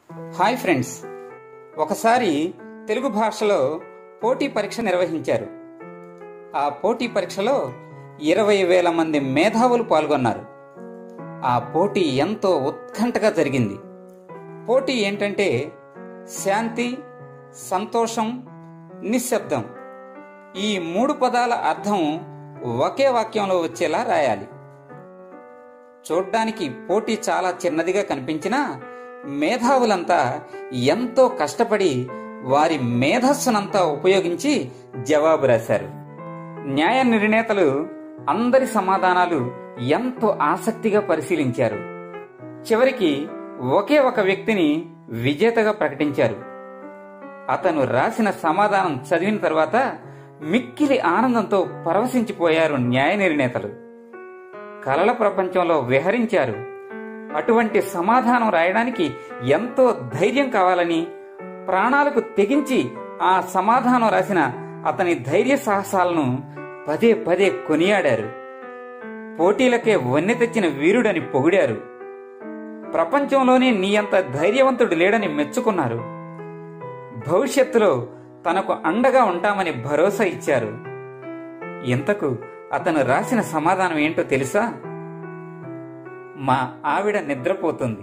hi friends ఒకసారి తెలుగు భాషలో పోటీ పరీక్ష నిర్వహించారు ఆ పోటీ పరీక్షలో ఇరవై వేల మంది మేధావులు పాల్గొన్నారు ఆ పోటీ ఎంతో ఉత్కంఠగా జరిగింది పోటీ ఏంటంటే శాంతి సంతోషం నిశ్శబ్దం ఈ మూడు పదాల అర్థం ఒకే వాక్యంలో వచ్చేలా రాయాలి చూడ్డానికి పోటీ చాలా చిన్నదిగా కనిపించినా మేధావులంతా ఎంతో కష్టపడి వారి మేధస్సునంతా ఉపయోగించి జవాబు రాశారు న్యాయ నిర్ణేతలు అందరి సమాధానాలు ఎంతో ఆసక్తిగా పరిశీలించారు చివరికి ఒకే ఒక వ్యక్తిని విజేతగా ప్రకటించారు అతను రాసిన సమాధానం చదివిన తర్వాత మిక్కిలి ఆనందంతో పరవశించిపోయారు న్యాయ నిర్ణేతలు కలల ప్రపంచంలో విహరించారు అటువంటి సమాధానం రాయడానికి ఎంతో ధైర్యం కావాలని ప్రాణాలకు తెగించి ఆ సమాధానం రాసిన అతని ధైర్య సాహసాలను పదే పదే కొనియాడారు పోటీలకే వన్నె తెచ్చిన వీరుడని పొగిడారు ప్రపంచంలోనే నీ అంత ధైర్యవంతుడు లేడని మెచ్చుకున్నారు భవిష్యత్తులో తనకు అండగా ఉంటామని భరోసా ఇచ్చారు ఇంతకు అతను రాసిన సమాధానం ఏంటో తెలుసా మా ఆవిడ నిద్రపోతుంది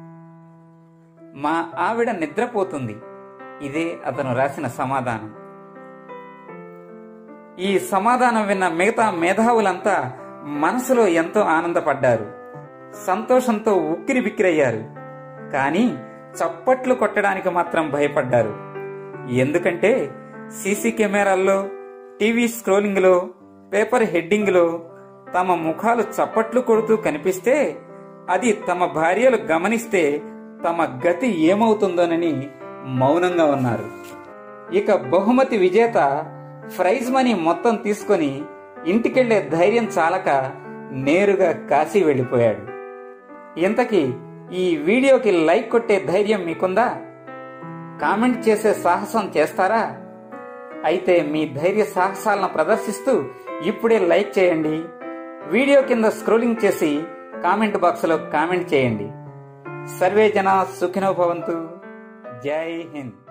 మా ఆవిడ నిద్రపోతుంది ఇదే అతను రాసిన సమాధానం ఈ సమాధానం విన్న మిగతా మేధావులంతా మనసులో ఎంతో ఆనందపడ్డారు సంతోషంతో ఉక్కిరి బిక్కిరయ్యారు కానీ చప్పట్లు కొట్టడానికి మాత్రం భయపడ్డారు ఎందుకంటే సీసీ కెమెరాల్లో టీవీ స్క్రోలింగ్లో పేపర్ హెడ్డింగ్లో తమ ముఖాలు చప్పట్లు కొడుతూ కనిపిస్తే అది తమ భార్యలు గమనిస్తే తమ గతి ఏమవుతుందోనని మౌనంగా ఉన్నారు ఇక బహుమతి విజేత ప్రైజ్ మనీ మొత్తం తీసుకొని ఇంటికెళ్లే ధైర్యం చాలక నేరుగా కాశీ వెళ్ళిపోయాడు ఇంతకీ ఈ వీడియోకి లైక్ కొట్టే ధైర్యం మీకుందా కామెంట్ చేసే సాహసం చేస్తారా అయితే మీ ధైర్య సాహసాలను ప్రదర్శిస్తూ ఇప్పుడే లైక్ చేయండి వీడియో కింద స్క్రోలింగ్ చేసి కామెంట్ బాక్స్లో కామెంట్ చేయండి సర్వే జన సుఖినో భవంతు జై హింద్